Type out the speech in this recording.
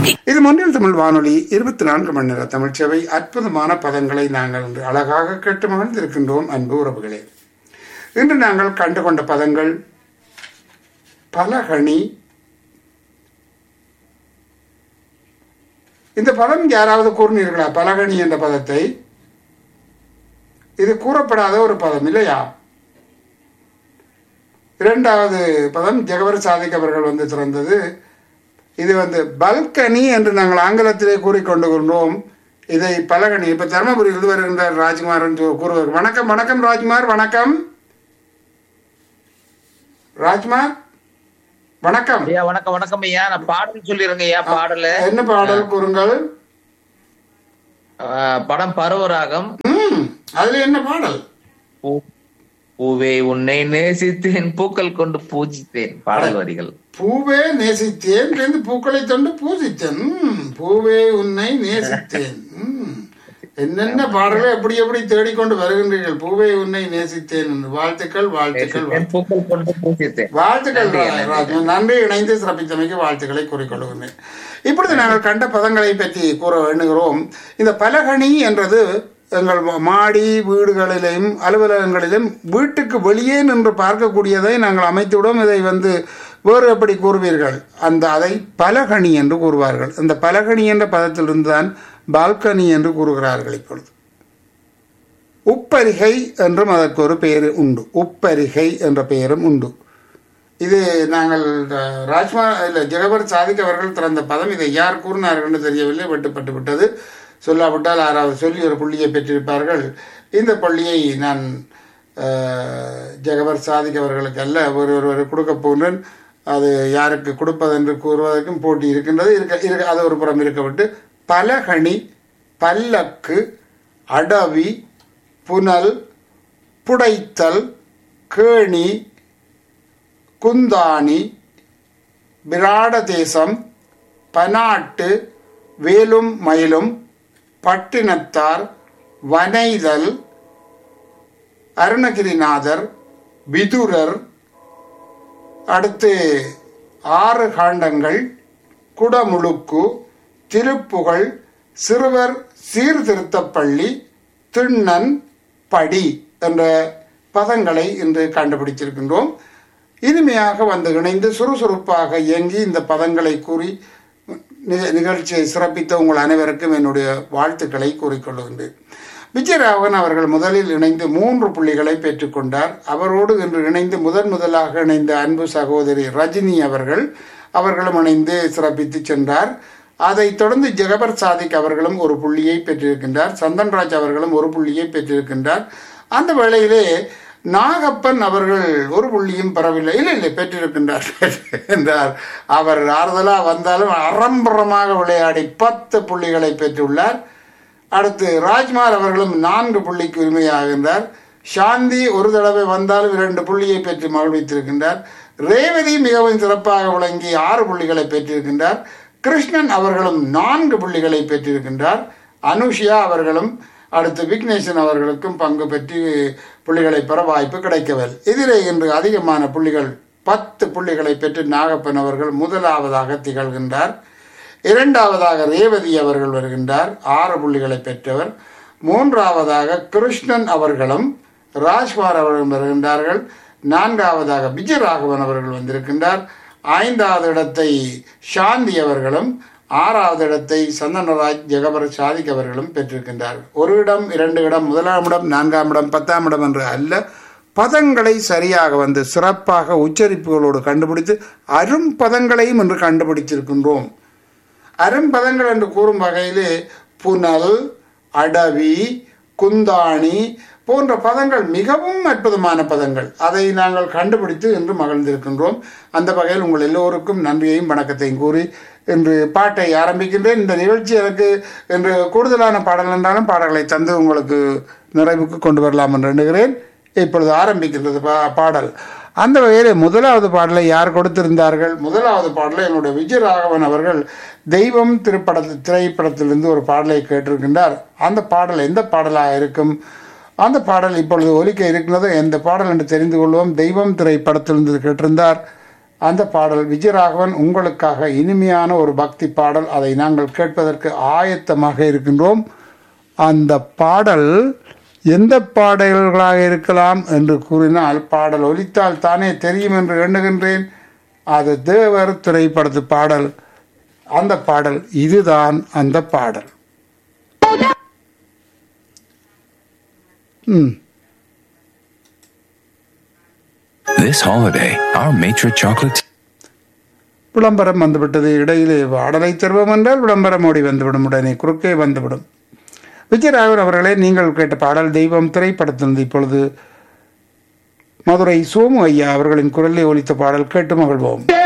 இது மொன்றியல் தமிழ் வானொலி இருபத்தி நான்கு மணி நேர தமிழ்ச்சேவை அற்புதமான பதங்களை நாங்கள் இன்று அழகாக கேட்டு மகிழ்ந்திருக்கின்றோம் அன்பு உறவுகளே இன்று நாங்கள் கண்டு கொண்ட பதங்கள் பலகணி இந்த பதம் யாராவது கூறினீர்களா பலகணி என்ற பதத்தை இது கூறப்படாத ஒரு பதம் இல்லையா இரண்டாவது பதம் ஜெகவர் சாதிக் அவர்கள் வந்து சிறந்தது இது வந்து பல்கனி என்று நாங்கள் ஆங்கிலத்திலே கூறிக்கொண்டுகின்றோம் இதை பலகனி இப்ப தருமபுரியிலிருந்து வருகின்றார் ராஜ்குமார் என்று கூறுவார் வணக்கம் வணக்கம் ராஜ்குமார் வணக்கம் ராஜ்குமார் வணக்கம் ஐயா வணக்கம் வணக்கம் ஐயா நான் பாடல் சொல்லிருங்க ஐயா பாடல் என்ன பாடல் கூறுங்கள் படம் பருவராகம் ம் அதுல என்ன பாடல் பூ- பூவே உன்னை நேசித்தேன் பூக்கள் கொண்டு பூஜித்தேன் பாடல் வரிகள் பூவே நேசித்தேன் இருந்து பூக்களை தொண்டு பூசித்தேன் ம், பூவே உன்னை நேசித்தேன் ம். என்னென்ன பாடல்கள் எப்படி எப்படி தேடிக்கொண்டு வருகின்றீர்கள் பூவே உன்னை நேசித்தேன் என்று. வாழ்த்துக்கள் வாழ்த்துக்கள் வாழ்த்துக்கள். பூக்கள் கொண்டு பூஜித்தேன் வாழ்த்துக்கள் நன்றி, ரா- நன்றி. ராஜ். நன்றி இணைந்து சிறப்பித்தமைக்கு வாழ்த்துக்களை கூறிக்கொள்கிறேன் இப்பொழுது நாங்கள் கண்ட பதங்களை பற்றி கூற எண்ணுகிறோம் இந்த பலகணி என்றது எங்கள் மா- மாடி வீடுகளிலும் அலுவலகங்களிலும் வீட்டுக்கு வெளியே நின்று பார்க்கக்கூடியதை நாங்கள் அமைத்துவிடும் இதை வந்து வேறு எப்படி கூறுவீர்கள் அந்த அதை பலகணி என்று கூறுவார்கள் அந்த பலகணி என்ற பதத்திலிருந்து தான் பால்கனி என்று கூறுகிறார்கள் இப்பொழுது உப்பரிகை என்றும் அதற்கு ஒரு பெயர் உண்டு உப்பரிகை என்ற பெயரும் உண்டு இது நாங்கள் அஹ், ராஜ்மா இல்லை ஜெகபர் சாதிக் அவர்கள் திறந்த பதம் இதை யார் கூறினார்கள் என்று தெரியவில்லை வெட்டுப்பட்டு விட்டது சொல்லாவிட்டால் ஆறாவது சொல்லி ஒரு புள்ளியை பெற்றிருப்பார்கள் இந்த பள்ளியை நான் அஹ், ஜெகபர் சாதிக் அவர்களுக்கு அல்ல ஒரு ஒருவர் கொடுக்க போன்றேன் அது யாருக்கு கொடுப்பதென்று கூறுவதற்கும் போட்டி இருக்கின்றது இருக்க இருக்க அது ஒரு புறம் இருக்க விட்டு பலகணி பல்லக்கு அடவி புனல் புடைத்தல் கேணி குந்தாணி விராடதேசம் பனாட்டு வேலும் மயிலும் பட்டினத்தார் வனைதல் அருணகிரிநாதர் விதுரர் அடுத்து ஆறு காண்டங்கள் குடமுழுக்கு திருப்புகழ் சிறுவர் சீர்திருத்தப்பள்ளி திண்ணன் படி என்ற பதங்களை இன்று கண்டுபிடிச்சிருக்கின்றோம் இனிமையாக வந்து இணைந்து சுறுசுறுப்பாக இயங்கி இந்த பதங்களை கூறி நி- நிகழ்ச்சியை சிறப்பித்த உங்கள் அனைவருக்கும் என்னுடைய வாழ்த்துக்களை கூறிக்கொள்கின்றேன் விஜயராகவன் அவர்கள் முதலில் இணைந்து மூன்று புள்ளிகளை பெற்றுக்கொண்டார் அவரோடு இன்று இணைந்து முதன் முதலாக இணைந்த அன்பு சகோதரி ரஜினி அவர்கள் அவர்களும் இணைந்து சிறப்பித்து சென்றார் அதைத் தொடர்ந்து ஜெகபர் சாதிக் அவர்களும் ஒரு புள்ளியை பெற்றிருக்கின்றார் சந்தன்ராஜ் அவர்களும் ஒரு புள்ளியை பெற்றிருக்கின்றார் அந்த வேளையிலே நாகப்பன் அவர்கள் ஒரு புள்ளியும் பெறவில்லை இல்லை இல்லை பெற்றிருக்கின்றார் என்றார் அவர் ஆறுதலா வந்தாலும் அறம்புறமாக விளையாடி பத்து புள்ளிகளை பெற்றுள்ளார் அடுத்து ராஜ்மார் அவர்களும் நான்கு புள்ளிக்கு உரிமையாகின்றார் சாந்தி ஒரு தடவை வந்தாலும் இரண்டு புள்ளியை பெற்று மகிழ்வித்திருக்கின்றார் ரேவதி மிகவும் சிறப்பாக விளங்கி ஆறு புள்ளிகளை பெற்றிருக்கின்றார் கிருஷ்ணன் அவர்களும் நான்கு புள்ளிகளை பெற்றிருக்கின்றார் அனுஷியா அவர்களும் அடுத்து விக்னேசன் அவர்களுக்கும் பங்கு பெற்று புள்ளிகளை பெற வாய்ப்பு கிடைக்கவில்லை இதிலே இன்று அதிகமான புள்ளிகள் பத்து புள்ளிகளை பெற்று நாகப்பன் அவர்கள் முதலாவதாக திகழ்கின்றார் இரண்டாவதாக ரேவதி அவர்கள் வருகின்றார் ஆறு புள்ளிகளை பெற்றவர் மூன்றாவதாக கிருஷ்ணன் அவர்களும் ராஜ்குமார் அவர்களும் வருகின்றார்கள் நான்காவதாக விஜயராகவன் அவர்கள் வந்திருக்கின்றார் ஐந்தாவது இடத்தை சாந்தி அவர்களும் ஆறாவது இடத்தை சந்தனராஜ் ஜெகபர் சாதிக் அவர்களும் பெற்றிருக்கின்றார்கள் ஒரு இடம் இரண்டு இடம் முதலாம் இடம் நான்காம் இடம் பத்தாம் இடம் என்று அல்ல பதங்களை சரியாக வந்து சிறப்பாக உச்சரிப்புகளோடு கண்டுபிடித்து அரும் பதங்களையும் இன்று கண்டுபிடிச்சிருக்கின்றோம் அரும்பதங்கள் என்று கூறும் வகையிலே புனல் அடவி குந்தாணி போன்ற பதங்கள் மிகவும் அற்புதமான பதங்கள் அதை நாங்கள் கண்டுபிடித்து இன்று மகிழ்ந்திருக்கின்றோம் அந்த வகையில் உங்கள் எல்லோருக்கும் நன்றியையும் வணக்கத்தையும் கூறி இன்று பாட்டை ஆரம்பிக்கின்றேன் இந்த நிகழ்ச்சி எனக்கு இன்று கூடுதலான பாடல் என்றாலும் பாடல்களை தந்து உங்களுக்கு நிறைவுக்கு கொண்டு வரலாம் என்று எண்ணுகிறேன் இப்பொழுது ஆரம்பிக்கின்றது பா பாடல் அந்த வகையில் முதலாவது பாடலை யார் கொடுத்திருந்தார்கள் முதலாவது பாடலை என்னுடைய விஜயராகவன் அவர்கள் தெய்வம் திரைப்படத்து திரைப்படத்திலிருந்து ஒரு பாடலை கேட்டிருக்கின்றார் அந்த பாடல் எந்த பாடலாக இருக்கும் அந்த பாடல் இப்பொழுது ஒலிக்க இருக்கின்றது எந்த பாடல் என்று தெரிந்து கொள்வோம் தெய்வம் திரைப்படத்திலிருந்து கேட்டிருந்தார் அந்த பாடல் விஜயராகவன் உங்களுக்காக இனிமையான ஒரு பக்தி பாடல் அதை நாங்கள் கேட்பதற்கு ஆயத்தமாக இருக்கின்றோம் அந்த பாடல் எந்த பாடல்களாக இருக்கலாம் என்று கூறினால் பாடல் ஒலித்தால் தானே தெரியும் என்று எண்ணுகின்றேன் அது தேவர் திரைப்படத்து பாடல் அந்த பாடல் இதுதான் அந்த பாடல் ம் This holiday, our Matra chocolate விளம்பரம் வந்துவிட்டது இடையிலே பாடலை தருவோம் என்றால் விளம்பரம் ஓடி வந்துவிடும் உடனே குறுக்கே வந்துவிடும் விஜயராகவன் அவர்களே நீங்கள் கேட்ட பாடல் தெய்வம் திரைப்படத்திலிருந்து இப்பொழுது மதுரை சோமு ஐயா அவர்களின் குரலில் ஒலித்த பாடல் கேட்டு மகிழ்வோம்